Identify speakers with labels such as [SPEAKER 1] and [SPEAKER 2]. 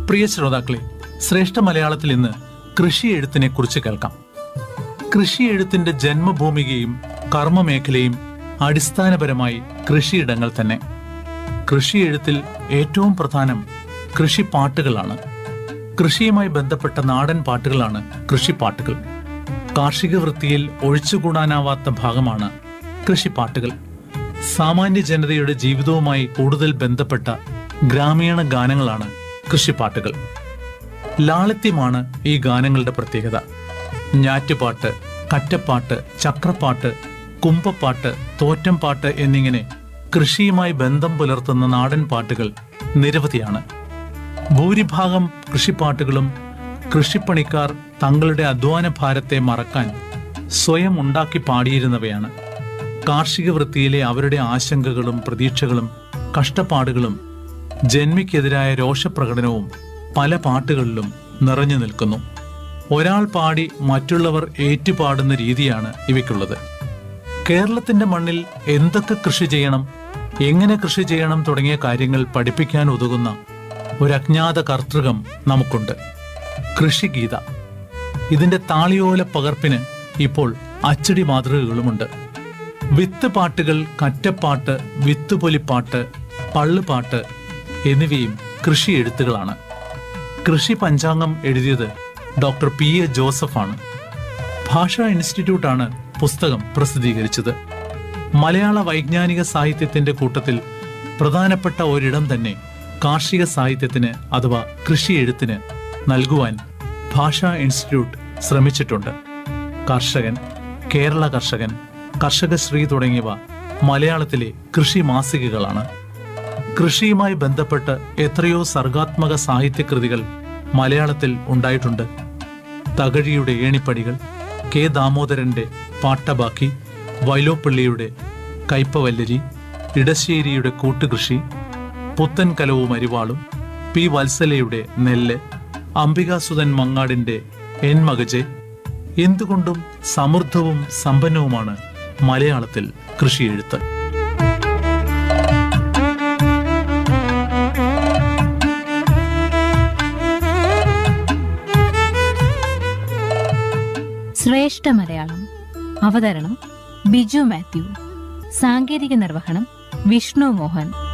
[SPEAKER 1] പ്രിയ ശ്രോതാക്കളെ ശ്രേഷ്ഠ മലയാളത്തിൽ ഇന്ന് കൃഷി എഴുത്തിനെ കുറിച്ച് കേൾക്കാം കൃഷി എഴുത്തിന്റെ ജന്മഭൂമികയും കർമ്മമേഖലയും അടിസ്ഥാനപരമായി കൃഷിയിടങ്ങൾ തന്നെ കൃഷി എഴുത്തിൽ ഏറ്റവും പ്രധാനം കൃഷിപ്പാട്ടുകളാണ് കൃഷിയുമായി ബന്ധപ്പെട്ട നാടൻ പാട്ടുകളാണ് കൃഷിപ്പാട്ടുകൾ കാർഷിക വൃത്തിയിൽ ഒഴിച്ചുകൂടാനാവാത്ത ഭാഗമാണ് കൃഷിപ്പാട്ടുകൾ സാമാന്യ ജനതയുടെ ജീവിതവുമായി കൂടുതൽ ബന്ധപ്പെട്ട ഗ്രാമീണ ഗാനങ്ങളാണ് കൃഷിപ്പാട്ടുകൾ ലാളിത്യമാണ് ഈ ഗാനങ്ങളുടെ പ്രത്യേകത ഞാറ്റുപാട്ട് കറ്റപ്പാട്ട് ചക്രപ്പാട്ട് കുമ്പപ്പാട്ട് തോറ്റംപാട്ട് എന്നിങ്ങനെ കൃഷിയുമായി ബന്ധം പുലർത്തുന്ന നാടൻ പാട്ടുകൾ നിരവധിയാണ് ഭൂരിഭാഗം കൃഷിപ്പാട്ടുകളും കൃഷിപ്പണിക്കാർ തങ്ങളുടെ അധ്വാന ഭാരത്തെ മറക്കാൻ സ്വയം ഉണ്ടാക്കി പാടിയിരുന്നവയാണ് കാർഷിക വൃത്തിയിലെ അവരുടെ ആശങ്കകളും പ്രതീക്ഷകളും കഷ്ടപ്പാടുകളും ജന്മിക്കെതിരായ രോഷപ്രകടനവും പല പാട്ടുകളിലും നിറഞ്ഞു നിൽക്കുന്നു ഒരാൾ പാടി മറ്റുള്ളവർ ഏറ്റുപാടുന്ന രീതിയാണ് ഇവയ്ക്കുള്ളത് കേരളത്തിന്റെ മണ്ണിൽ എന്തൊക്കെ കൃഷി ചെയ്യണം എങ്ങനെ കൃഷി ചെയ്യണം തുടങ്ങിയ കാര്യങ്ങൾ പഠിപ്പിക്കാൻ ഉതകുന്ന ഒരു അജ്ഞാത കർത്തൃകം നമുക്കുണ്ട് കൃഷിഗീത ഇതിന്റെ താളിയോല പകർപ്പിന് ഇപ്പോൾ അച്ചടി മാതൃകകളുമുണ്ട് വിത്ത് പാട്ടുകൾ കറ്റപ്പാട്ട് വിത്തുപൊലിപ്പാട്ട് പള്ളുപാട്ട് എന്നിവയും കൃഷി എഴുത്തുകളാണ് കൃഷി പഞ്ചാംഗം എഴുതിയത് ഡോക്ടർ പി എ ജോസഫാണ് ഭാഷാ ഇൻസ്റ്റിറ്റ്യൂട്ടാണ് പുസ്തകം പ്രസിദ്ധീകരിച്ചത് മലയാള വൈജ്ഞാനിക സാഹിത്യത്തിന്റെ കൂട്ടത്തിൽ പ്രധാനപ്പെട്ട ഒരിടം തന്നെ കാർഷിക സാഹിത്യത്തിന് അഥവാ കൃഷി എഴുത്തിന് നൽകുവാൻ ഭാഷാ ഇൻസ്റ്റിറ്റ്യൂട്ട് ശ്രമിച്ചിട്ടുണ്ട് കർഷകൻ കേരള കർഷകൻ കർഷകശ്രീ തുടങ്ങിയവ മലയാളത്തിലെ കൃഷി മാസികകളാണ് കൃഷിയുമായി ബന്ധപ്പെട്ട് എത്രയോ സർഗാത്മക സാഹിത്യകൃതികൾ മലയാളത്തിൽ ഉണ്ടായിട്ടുണ്ട് തകഴിയുടെ ഏണിപ്പടികൾ കെ ദാമോദരന്റെ പാട്ടബാക്കി വൈലോപ്പിള്ളിയുടെ കയ്പവല്ലരി ഇടശ്ശേരിയുടെ കൂട്ടുകൃഷി പുത്തൻ കലവും അരിവാളും പി വത്സലയുടെ നെല്ല് അംബികാസുധൻ മങ്ങാടിന്റെ എൻ മകജെ എന്തുകൊണ്ടും സമൃദ്ധവും സമ്പന്നവുമാണ് മലയാളത്തിൽ കൃഷി എഴുത്ത്
[SPEAKER 2] ശ്രേഷ്ഠ മലയാളം അവതരണം ബിജു മാത്യു സാങ്കേതിക നിർവഹണം വിഷ്ണു മോഹൻ